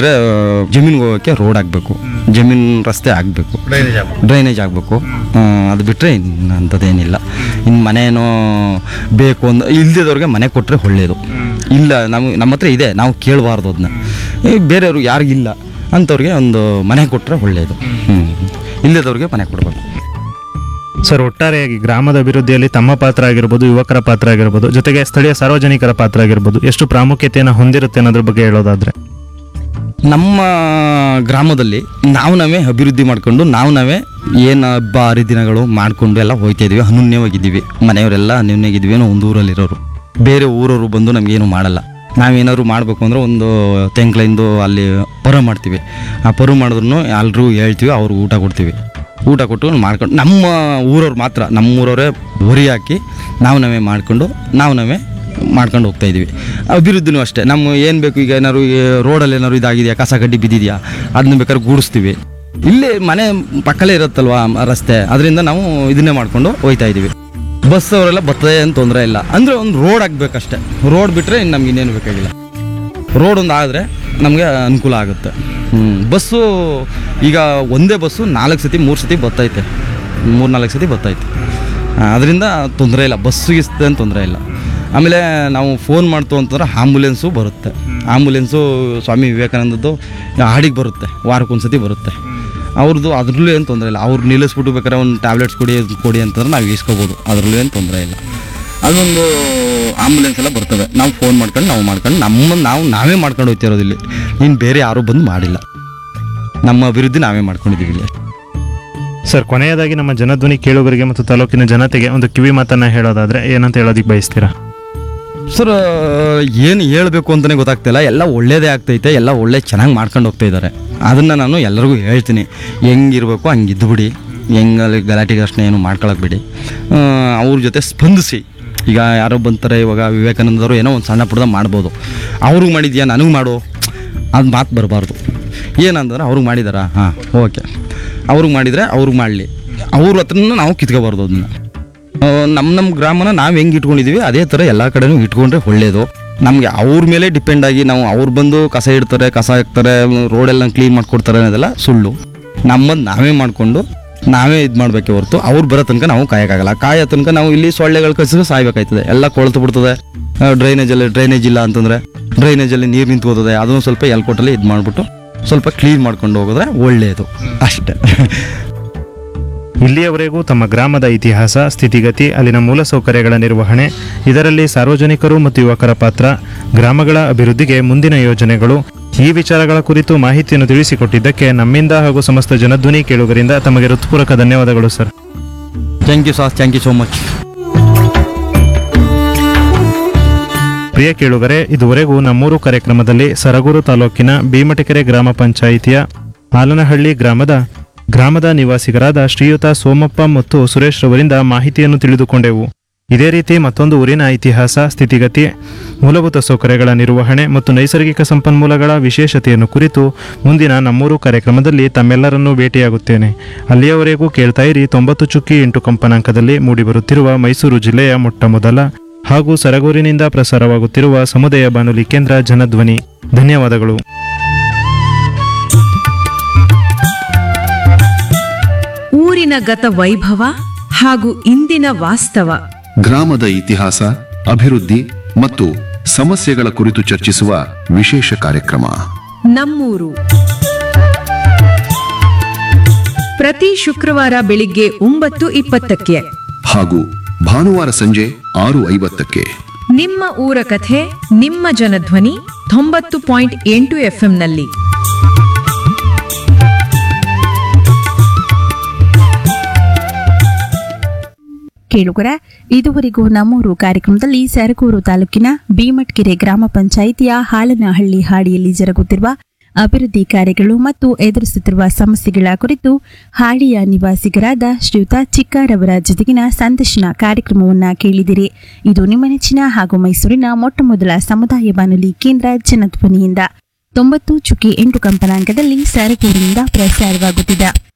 ಬಿಟ್ಟರೆ ಜಮೀನ್ಗೆ ಹೋಗೋಕ್ಕೆ ರೋಡ್ ಆಗಬೇಕು ಜಮೀನ್ ರಸ್ತೆ ಆಗಬೇಕು ಡ್ರೈನೇಜ್ ಆಗಬೇಕು ಅದು ಬಿಟ್ಟರೆ ಅಂಥದ್ದೇನಿಲ್ಲ ಇನ್ನು ಮನೇನೋ ಬೇಕು ಅಂದ ಇಲ್ದಿದ್ದವ್ರಿಗೆ ಮನೆ ಕೊಟ್ಟರೆ ಒಳ್ಳೆಯದು ಇಲ್ಲ ನಮಗೆ ನಮ್ಮ ಹತ್ರ ಇದೆ ನಾವು ಕೇಳಬಾರ್ದು ಅದನ್ನ ಬೇರೆಯವ್ರು ಯಾರಿಗಿಲ್ಲ ಅಂಥವ್ರಿಗೆ ಒಂದು ಮನೆ ಕೊಟ್ಟರೆ ಒಳ್ಳೆಯದು ಹ್ಞೂ ಇಲ್ಲದವ್ರಿಗೆ ಮನೆ ಕೊಡಬೇಕು ಸರ್ ಒಟ್ಟಾರೆಯಾಗಿ ಗ್ರಾಮದ ಅಭಿವೃದ್ಧಿಯಲ್ಲಿ ತಮ್ಮ ಪಾತ್ರ ಆಗಿರ್ಬೋದು ಯುವಕರ ಪಾತ್ರ ಆಗಿರ್ಬೋದು ಜೊತೆಗೆ ಸ್ಥಳೀಯ ಸಾರ್ವಜನಿಕರ ಪಾತ್ರ ಆಗಿರ್ಬೋದು ಎಷ್ಟು ಪ್ರಾಮುಖ್ಯತೆಯನ್ನು ಹೊಂದಿರುತ್ತೆ ಅನ್ನೋದ್ರ ಬಗ್ಗೆ ಹೇಳೋದಾದ್ರೆ ನಮ್ಮ ಗ್ರಾಮದಲ್ಲಿ ನಾವು ನಾವೇ ಅಭಿವೃದ್ಧಿ ಮಾಡ್ಕೊಂಡು ನಾವು ನಾವೇ ಏನು ಹಬ್ಬ ಹರಿದಿನಗಳು ಮಾಡ್ಕೊಂಡು ಎಲ್ಲ ಹೋಗ್ತಾ ಇದೀವಿ ಅನುನ್ಯವಾಗಿದ್ದೀವಿ ಮನೆಯವರೆಲ್ಲ ಅನ್ಯೋನ್ಯವಾಗಿದ್ದೀವಿ ಅನ್ನೋ ಒಂದು ಊರಲ್ಲಿರೋರು ಬೇರೆ ಊರವರು ಬಂದು ನಮಗೇನು ಮಾಡಲ್ಲ ನಾವೇನಾದ್ರು ಮಾಡಬೇಕು ಅಂದ್ರೆ ಒಂದು ತೆಂಕ್ಲಿಂದು ಅಲ್ಲಿ ಪರ ಮಾಡ್ತೀವಿ ಆ ಪರು ಮಾಡಿದ್ರು ಎಲ್ರಿಗೂ ಹೇಳ್ತೀವಿ ಅವ್ರಿಗೆ ಊಟ ಕೊಡ್ತೀವಿ ಊಟ ಕೊಟ್ಟು ಮಾಡ್ಕೊಂಡು ನಮ್ಮ ಊರವ್ರು ಮಾತ್ರ ನಮ್ಮ ಊರವರೇ ಹೊರಿ ಹಾಕಿ ನಾವು ನಾವೇ ಮಾಡ್ಕೊಂಡು ನಾವು ನಾವೇ ಮಾಡ್ಕೊಂಡು ಹೋಗ್ತಾ ಇದೀವಿ ಅಭಿವೃದ್ಧಿನೂ ಅಷ್ಟೇ ನಮ್ಮ ಏನು ಬೇಕು ಈಗ ಏನಾದ್ರು ಈ ರೋಡಲ್ಲಿ ಏನಾದ್ರು ಇದಾಗಿದೆಯಾ ಕಸ ಕಡ್ಡಿ ಬಿದ್ದಿದೆಯಾ ಅದನ್ನ ಬೇಕಾದ್ರೆ ಗೂಡಿಸ್ತೀವಿ ಇಲ್ಲೇ ಮನೆ ಪಕ್ಕಲೇ ಇರುತ್ತಲ್ವಾ ಮ- ರಸ್ತೆ ಅದರಿಂದ ನಾವು ಇದನ್ನೇ ಮಾಡ್ಕೊಂಡು ಹೋಗ್ತಾ ಇದೀವಿ ಬಸ್ ಅವರೆಲ್ಲ ಬರ್ತದೆ ಅಂತ ತೊಂದರೆ ಇಲ್ಲ ಅಂದರೆ ಒಂದು ರೋಡ್ ಆಗಬೇಕಷ್ಟೇ ರೋಡ್ ಬಿಟ್ಟರೆ ಇನ್ನು ನಮ್ಗೆ ಇನ್ನೇನು ಬೇಕಾಗಿಲ್ಲ ರೋಡ್ ಒಂದು ಆದರೆ ನಮಗೆ ಅನುಕೂಲ ಆಗುತ್ತೆ ಹ್ಞೂ ಬಸ್ಸು ಈಗ ಒಂದೇ ಬಸ್ಸು ನಾಲ್ಕು ಸತಿ ಮೂರು ಸತಿ ಬರ್ತೈತೆ ಮೂರು ನಾಲ್ಕು ಸತಿ ಬರ್ತೈತೆ ಅದರಿಂದ ತೊಂದರೆ ಇಲ್ಲ ಬಸ್ಸಿಗೆ ಅಂತ ತೊಂದರೆ ಇಲ್ಲ ಆಮೇಲೆ ನಾವು ಫೋನ್ ಮಾಡ್ತು ಅಂತಂದ್ರೆ ಆಂಬುಲೆನ್ಸು ಬರುತ್ತೆ ಆಂಬುಲೆನ್ಸು ಸ್ವಾಮಿ ವಿವೇಕಾನಂದದ್ದು ಹಾಡಿಗೆ ಬರುತ್ತೆ ವಾರಕ್ಕೊಂದು ಸತಿ ಬರುತ್ತೆ ಅವ್ರದ್ದು ಅದ್ರಲ್ಲೂ ಏನು ತೊಂದರೆ ಇಲ್ಲ ಅವ್ರು ನಿಲ್ಲಿಸ್ಬಿಟ್ಟು ಬೇಕಾದ್ರೆ ಒಂದು ಟ್ಯಾಬ್ಲೆಟ್ಸ್ ಕೊಡಿ ಅದ್ನ ಕೊಡಿ ಅಂತಂದ್ರೆ ನಾವು ಇಸ್ಕೋಬೋದು ಅದರಲ್ಲೂ ಏನು ತೊಂದರೆ ಇಲ್ಲ ಅದೊಂದು ಆಂಬುಲೆನ್ಸ್ ಎಲ್ಲ ಬರ್ತವೆ ನಾವು ಫೋನ್ ಮಾಡ್ಕೊಂಡು ನಾವು ಮಾಡ್ಕೊಂಡು ನಮ್ಮ ನಾವು ನಾವೇ ಮಾಡ್ಕೊಂಡು ಹೋಗ್ತಿರೋದು ಇಲ್ಲಿ ಇನ್ನು ಬೇರೆ ಯಾರೂ ಬಂದು ಮಾಡಿಲ್ಲ ನಮ್ಮ ಅಭಿವೃದ್ಧಿ ನಾವೇ ಮಾಡ್ಕೊಂಡಿದ್ದೀವಿ ಇಲ್ಲಿ ಸರ್ ಕೊನೆಯದಾಗಿ ನಮ್ಮ ಜನಧ್ವನಿ ಕೇಳುಗರಿಗೆ ಮತ್ತು ತಾಲೂಕಿನ ಜನತೆಗೆ ಒಂದು ಕಿವಿ ಮಾತನ್ನ ಹೇಳೋದಾದ್ರೆ ಏನಂತ ಹೇಳೋದಿಕ್ ಬಯಸ್ತೀರಾ ಸರ್ ಏನು ಹೇಳಬೇಕು ಅಂತಲೇ ಗೊತ್ತಾಗ್ತಿಲ್ಲ ಎಲ್ಲ ಒಳ್ಳೇದೇ ಆಗ್ತೈತೆ ಎಲ್ಲ ಒಳ್ಳೆ ಚೆನ್ನಾಗಿ ಮಾಡ್ಕೊಂಡು ಹೋಗ್ತಾ ಇದ್ದಾರೆ ಅದನ್ನು ನಾನು ಎಲ್ಲರಿಗೂ ಹೇಳ್ತೀನಿ ಹೆಂಗಿರ್ಬೇಕು ಹಂಗೆ ಇದ್ದುಬಿಡಿ ಹೆಂಗಲ್ಲಿ ಗಲಾಟೆ ಘರ್ಷಣೆ ಏನು ಮಾಡ್ಕೊಳಕ್ಕೆ ಬಿಡಿ ಆ, ಅವ್ರ ಜೊತೆ ಸ್ಪಂದಿಸಿ ಈಗ ಯಾರೋ ಬಂತಾರೆ ಇವಾಗ ವಿವೇಕಾನಂದವರು ಏನೋ ಒಂದು ಸಣ್ಣ ಪುಟ್ಟದ ಮಾಡ್ಬೋದು ಅವ್ರಿಗೆ ಮಾಡಿದ್ಯಾ ನನಗೆ ಮಾಡು ಅದು ಮಾತು ಬರಬಾರ್ದು ಏನಂದ್ರೆ ಅವ್ರಿಗೆ ಮಾಡಿದಾರಾ ಹಾಂ ಓಕೆ ಅವ್ರಿಗೆ ಮಾಡಿದರೆ ಅವ್ರಿಗೆ ಮಾಡಲಿ ಅವ್ರ ಹತ್ರನೂ ನಾವು ಕಿತ್ಕೋಬಾರ್ದು ಅದನ್ನ ನಮ್ಮ ನಮ್ಮ ಗ್ರಾಮನ ನಾವು ಹೆಂಗೆ ಇಟ್ಕೊಂಡಿದ್ದೀವಿ ಅದೇ ಥರ ಎಲ್ಲ ಕಡೆನೂ ಇಟ್ಕೊಂಡ್ರೆ ಒಳ್ಳೆಯದು ನಮಗೆ ಅವ್ರ ಮೇಲೆ ಡಿಪೆಂಡ್ ಆಗಿ ನಾವು ಅವ್ರು ಬಂದು ಕಸ ಇಡ್ತಾರೆ ಕಸ ಹಾಕ್ತಾರೆ ರೋಡೆಲ್ಲ ಕ್ಲೀನ್ ಮಾಡಿಕೊಡ್ತಾರೆ ಅನ್ನೋದೆಲ್ಲ ಸುಳ್ಳು ನಮ್ಮದು ನಾವೇ ಮಾಡಿಕೊಂಡು ನಾವೇ ಇದು ಮಾಡಬೇಕೆ ಹೊರತು ಅವ್ರು ಬರೋ ತನಕ ನಾವು ಕಾಯೋಕ್ಕಾಗಲ್ಲ ಕಾಯೋ ತನಕ ನಾವು ಇಲ್ಲಿ ಸೊಳ್ಳೆಗಳು ಕಸಿದ್ರೆ ಸಾಯ್ಬೇಕಾಯ್ತದೆ ಎಲ್ಲ ಕೊಳ್ತು ಬಿಡ್ತದೆ ಡ್ರೈನೇಜಲ್ಲಿ ಡ್ರೈನೇಜ್ ಇಲ್ಲ ಅಂತಂದರೆ ಡ್ರೈನೇಜಲ್ಲಿ ನೀರು ನಿಂತ್ಕೋತದೆ ಅದನ್ನು ಸ್ವಲ್ಪ ಎಲ್ಕೊಟ್ಟಲ್ಲಿ ಇದು ಮಾಡಿಬಿಟ್ಟು ಸ್ವಲ್ಪ ಕ್ಲೀನ್ ಮಾಡ್ಕೊಂಡು ಹೋಗಿದ್ರೆ ಒಳ್ಳೆಯದು ಅಷ್ಟೇ ಇಲ್ಲಿಯವರೆಗೂ ತಮ್ಮ ಗ್ರಾಮದ ಇತಿಹಾಸ ಸ್ಥಿತಿಗತಿ ಅಲ್ಲಿನ ಮೂಲಸೌಕರ್ಯಗಳ ನಿರ್ವಹಣೆ ಇದರಲ್ಲಿ ಸಾರ್ವಜನಿಕರು ಮತ್ತು ಯುವಕರ ಪಾತ್ರ ಗ್ರಾಮಗಳ ಅಭಿವೃದ್ಧಿಗೆ ಮುಂದಿನ ಯೋಜನೆಗಳು ಈ ವಿಚಾರಗಳ ಕುರಿತು ಮಾಹಿತಿಯನ್ನು ತಿಳಿಸಿಕೊಟ್ಟಿದ್ದಕ್ಕೆ ನಮ್ಮಿಂದ ಹಾಗೂ ಸಮಸ್ತ ಜನಧ್ವನಿ ಕೇಳುಗರಿಂದ ತಮಗೆ ಹೃತ್ಪೂರ್ವಕ ಧನ್ಯವಾದಗಳು sir thank you sir thank you so much ಪ್ರಿಯ ಕೇಳುಗರೆ ಇದುವರೆಗೂ ನಮ್ಮೂರು ಕಾರ್ಯಕ್ರಮದಲ್ಲಿ ಸರಗೂರು ತಾಲೂಕಿನ ಭೀಮಟಿಕೆರೆ ಗ್ರಾಮ ಪಂಚಾಯಿತಿಯ ಆಲನಹಳ್ಳಿ ಗ್ರಾಮದ ಗ್ರಾಮದ ನಿವಾಸಿಗರಾದ ಶ್ರೀಯುತ ಸೋಮಪ್ಪ ಮತ್ತು ಸುರೇಶ್ ರವರಿಂದ ಮಾಹಿತಿಯನ್ನು ತಿಳಿದುಕೊಂಡೆವು ಇದೇ ರೀತಿ ಮತ್ತೊಂದು ಊರಿನ ಇತಿಹಾಸ ಸ್ಥಿತಿಗತಿ ಮೂಲಭೂತ ಸೌಕರ್ಯಗಳ ನಿರ್ವಹಣೆ ಮತ್ತು ನೈಸರ್ಗಿಕ ಸಂಪನ್ಮೂಲಗಳ ವಿಶೇಷತೆಯನ್ನು ಕುರಿತು ಮುಂದಿನ ನಮ್ಮೂರು ಕಾರ್ಯಕ್ರಮದಲ್ಲಿ ತಮ್ಮೆಲ್ಲರನ್ನೂ ಭೇಟಿಯಾಗುತ್ತೇನೆ ಅಲ್ಲಿಯವರೆಗೂ ಕೇಳ್ತಾ ಇರಿ ತೊಂಬತ್ತು ಚುಕ್ಕಿ ಎಂಟು ಕಂಪನಾಂಕದಲ್ಲಿ ಮೂಡಿಬರುತ್ತಿರುವ ಮೈಸೂರು ಜಿಲ್ಲೆಯ ಮೊಟ್ಟಮೊದಲ ಹಾಗೂ ಸರಗೂರಿನಿಂದ ಪ್ರಸಾರವಾಗುತ್ತಿರುವ ಸಮುದಾಯ ಬಾನುಲಿ ಕೇಂದ್ರ ಜನಧ್ವನಿ ಧನ್ಯವಾದಗಳು ಊರಿನ ಗತ ವೈಭವ ಹಾಗೂ ಇಂದಿನ ವಾಸ್ತವ ಗ್ರಾಮದ ಇತಿಹಾಸ ಅಭಿವೃದ್ಧಿ ಮತ್ತು ಸಮಸ್ಯೆಗಳ ಕುರಿತು ಚರ್ಚಿಸುವ ವಿಶೇಷ ಕಾರ್ಯಕ್ರಮ ನಮ್ಮೂರು ಪ್ರತಿ ಶುಕ್ರವಾರ ಬೆಳಿಗ್ಗೆ ಒಂಬತ್ತು ಇಪ್ಪತ್ತಕ್ಕೆ ಹಾಗೂ ಭಾನುವಾರ ಸಂಜೆ ಆರು ಐವತ್ತಕ್ಕೆ ನಿಮ್ಮ ಊರ ಕಥೆ ನಿಮ್ಮ ಜನಧ್ವನಿ ತೊಂಬತ್ತು ಪಾಯಿಂಟ್ ಎಂಟು ಎಫ್ಎಂನಲ್ಲಿ ಕೇಳುಗರ ಇದುವರೆಗೂ ನಮ್ಮೂರು ಕಾರ್ಯಕ್ರಮದಲ್ಲಿ ಸರಗೂರು ತಾಲೂಕಿನ ಭೀಮಟ್ಕೆರೆ ಗ್ರಾಮ ಪಂಚಾಯಿತಿಯ ಹಾಲನಹಳ್ಳಿ ಹಾಡಿಯಲ್ಲಿ ಜರುಗುತ್ತಿರುವ ಅಭಿವೃದ್ಧಿ ಕಾರ್ಯಗಳು ಮತ್ತು ಎದುರಿಸುತ್ತಿರುವ ಸಮಸ್ಯೆಗಳ ಕುರಿತು ಹಾಡಿಯ ನಿವಾಸಿಗರಾದ ಶ್ರೀಯುತ ಚಿಕ್ಕಾರವರ ಜೊತೆಗಿನ ಸಂದರ್ಶನ ಕಾರ್ಯಕ್ರಮವನ್ನ ಕೇಳಿದಿರಿ ಇದು ನಿಮ್ಮ ನೆಚ್ಚಿನ ಹಾಗೂ ಮೈಸೂರಿನ ಮೊಟ್ಟಮೊದಲ ಸಮುದಾಯ ಬಾನುಲಿ ಕೇಂದ್ರ ಜನಧ್ವನಿಯಿಂದ ತೊಂಬತ್ತು ಚುಕ್ಕಿ ಎಂಟು ಕಂಪನಾಂಕದಲ್ಲಿ ಸರಗೂರಿನಿಂದ ಪ್ರಸಾರವಾಗುತ್ತಿದೆ